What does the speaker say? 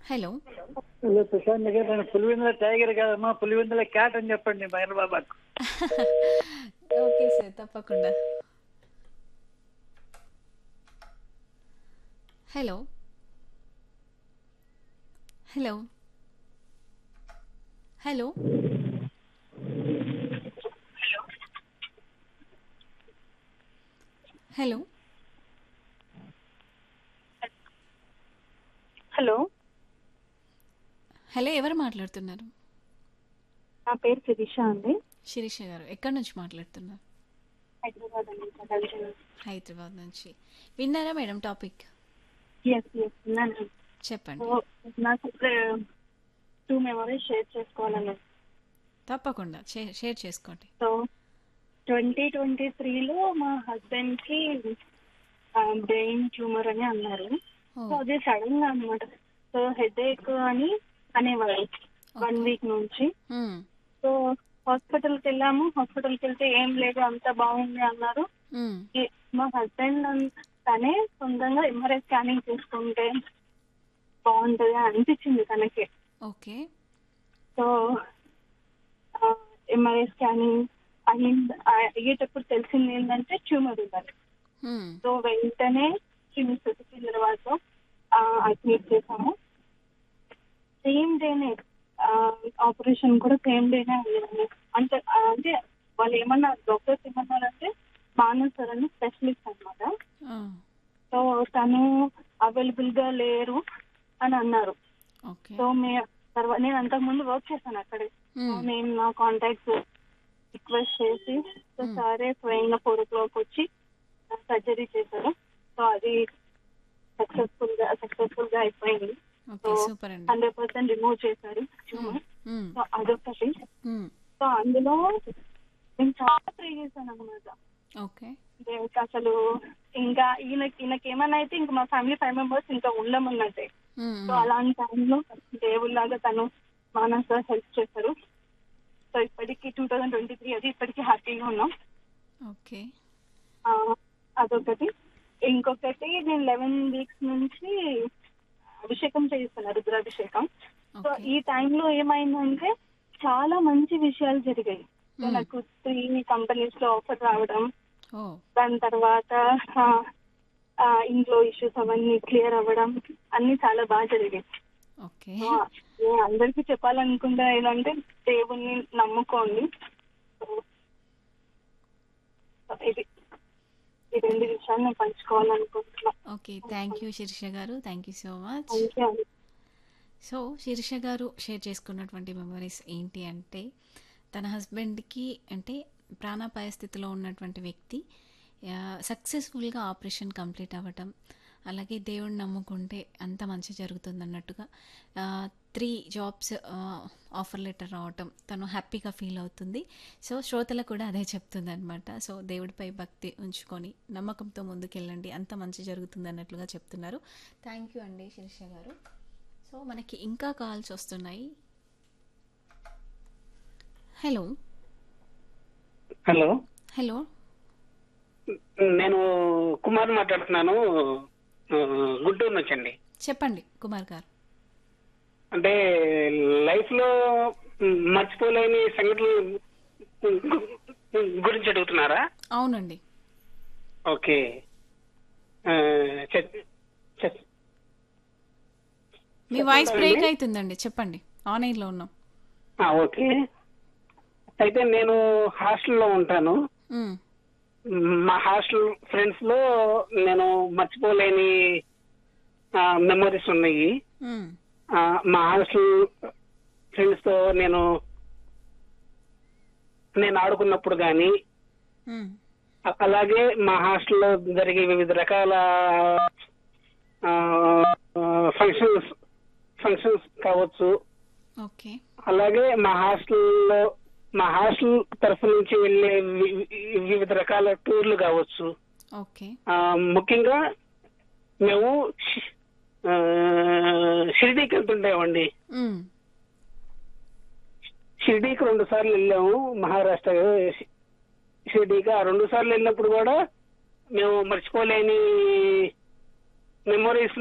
Hello hello Prashanth గారు నేను Pulivendula tiger కాదమ్మా పులివెందుల క్యాట్ అని చెప్పండి మహేంద్ర బాబాకు ఓకే సార్ తప్పకుండా hello hello hello hello hello hello ఎవరు మాట్లాడుతున్నారు నా పేరు శిరీష అండి శిరీష గారు ఎక్కడి నుంచి మాట్లాడుతున్నారు హైదరాబాద్ అండి చదవాలి హైదరాబాద్ నుంచి విన్నారా మేడం టాపిక్ ఎస్ ఎస్ విన్నాను చెప్పండి సో నాకు టూ మెమరీస్ షేర్ చేసుకోవాలని తప్పకుండా షేర్ షేర్ చేసుకోండి సో ట్వంటీ ట్వంటీ త్రీలో మా హస్బెండ్కి బ్రెయిన్ ట్యూమర్ అని అన్నారు ఓ సో అది సడన్ గా అనమాట సో హెడ్ ఏక్ అని అనేవారు వన్ వీక్ నుంచి మ్మ్. సో హాస్పిటల్కి వెళ్ళాము హాస్పిటల్కి వెళ్తే ఏం లేదు అంతా బాగుంది అన్నారు మ్మ్. ఈ- మా హస్బెండ్ తనే సొంతంగా ఎంఆర్ఐ స్కానింగ్ చేసుకుంటే బాగుంటది అని అనిపించింది తనకి ఓకే సో ఎంఆర్ఐ స్కానింగ్ అయ్యింది అయ్యేటప్పుడు తెలిసింది ఏంటంటే ట్యూమర్ ఉందని మ్మ్. సో వెంటనే కిమ్స్ సికింద్రాబాద్ లో అడ్మిట్ చేసాము సేమ్ డేనే ఆపరేషన్ కూడా సేమ్ డేనే అయ్యింది అంటే ఆ, అంటే వాళ్ళు ఏమన్నారు డాక్టర్స్ ఏమన్నారంటే మానవ్ సార్ అని స్పెషలిస్ట్ అనమాట ఆ, సో తను అవైలబుల్ గా లేరు అని అన్నారు ఓకే సో మే తర్వాత నేను అంతకు ముందు వర్క్ చేశాను అక్కడే సో మ్మ్. నేను నా కాంటాక్ట్స్ రిక్వెస్ట్ చేసి సో సరే స్వయంగా ఫోర్ ఓ క్లాక్ వచ్చి సర్జరీ చేశారు సో అది సక్సెస్ఫుల్ గా సక్సెస్ఫుల్ గా అయిపోయింది ఓకే సూపర్ అండి హండ్రెడ్ పర్సెంట్ రిమూవ్ చేశారు ట్యూమర్ మ్మ్. సో అదొకటి మ్మ్. సో అందులో నేను చాలా ప్రే చేశాను అనమాట ఓకే ఇంకా అసలు ఇంకా ఈయన ఈయనకి ఏమన్నా అయితే ఇంకా మా ఫ్యామిలీ ఫైవ్ మెంబర్స్ ఇంకా ఉండమన్నట్టే మ్మ్. సో అలాంటి టైంలో దేవుళ్ళలాగా తను మానస్ సార్ హెల్ప్ చేశారు సో ఇప్పటికి టూ థౌజండ్ ట్వంటీ త్రీ అది ఇప్పటికీ హ్యాపీగా ఉన్నాం ఓకే ఆ, అదొకటి ఇంకొకటి నేను లెవెన్ వీక్స్ నుంచి అభిషేకం చేయిస్తాను రుద్రాభిషేకం సో ఓకే ఈ టైంలో ఏమైందంటే చాలా మంచి విషయాలు జరిగాయి సో మ్మ్. నాకు త్రీ కంపెనీస్ లో ఆఫర్ రావడం ఓ దాని తర్వాత ఆ, ఆ, ఇంట్లో ఇష్యూస్ అవన్నీ క్లియర్ అవ్వడం అన్ని చాలా బాగా జరిగాయి ఓకే సో నేను అందరికీ చెప్పాలనుకుంటా ఏంటంటే దేవుణ్ణి నమ్ముకోండి సో, సో ఇది ఈ రెండు విషయాలు నేను పంచుకోవాలనుకుంటున్నా ఓకే థ్యాంక్ యూ శిరీష గారు thank you so much thank you అండి సో శిరీష గారు షేర్ చేసుకున్నటువంటి మెమరీస్ ఏంటి అంటే తన హస్బెండ్కి అంటే ప్రాణాపాయ స్థితిలో ఉన్నటువంటి వ్యక్తి సక్సెస్ఫుల్గా ఆపరేషన్ కంప్లీట్ అవ్వటం అలాగే దేవుడిని నమ్ముకుంటే అంత మంచి జరుగుతుంది అన్నట్టుగా త్రీ జాబ్స్ ఆఫర్ లెటర్ రావటం తను హ్యాపీగా ఫీల్ అవుతుంది సో శ్రోతలకు కూడా అదే చెప్తుంది అనమాట సో దేవుడిపై భక్తి ఉంచుకొని నమ్మకంతో ముందుకెళ్ళండి అంత మంచి జరుగుతుంది అన్నట్లుగా చెప్తున్నారు థ్యాంక్ యూ అండి శిరీష గారు సో మనకి ఇంకా కాల్స్ వస్తున్నాయి హలో హలో హలో నేను కుమార్ మాట్లాడుతున్నాను ఆ, గుంటూరు నుంచి అండి చెప్పండి కుమార్ గారు అంటే లైఫ్ లో మర్చిపోలేని సంఘటనలు గురించి అడుగుతున్నారా అవునండి ఓకే ఆ, చెప్- చెప్- మీ వాయిస్ చెప్పండి. బ్రేక్ అవుతుందండి చెప్పండి ఆన్లైన్లో ఉన్నాం ఆ, ఓకే అయితే నేను హాస్టల్లో ఉంటాను మ్, మా హాస్టల్ ఫ్రెండ్స్ లో నేను మర్చిపోలేని మెమరీస్ ఉన్నాయి మ్, ఆ, మా హాస్టల్ ఫ్రెండ్స్ తో నేను నేను ఆడుకున్నప్పుడు కానీ మ్, అలాగే మా హాస్టల్లో జరిగే వివిధ రకాల ఫంక్షన్స్ ఫంక్షన్స్ కావచ్చు ఓకే అలాగే మా హాస్టల్లో మా హాస్టల్ తరఫు నుంచి వెళ్ళే వి- వి- వివిధ రకాల టూర్లు కావచ్చు ఓకే ఆ, ముఖ్యంగా మేము షి- ఆ, షిరిడీకి వెళ్తుంటామండి మ్, షిరిడీకి రెండు సార్లు వెళ్ళాము మహారాష్ట్ర షి- షిరిడీకి ఆ రెండు సార్లు వెళ్ళినప్పుడు కూడా మేము మర్చిపోలేని మెమరీస్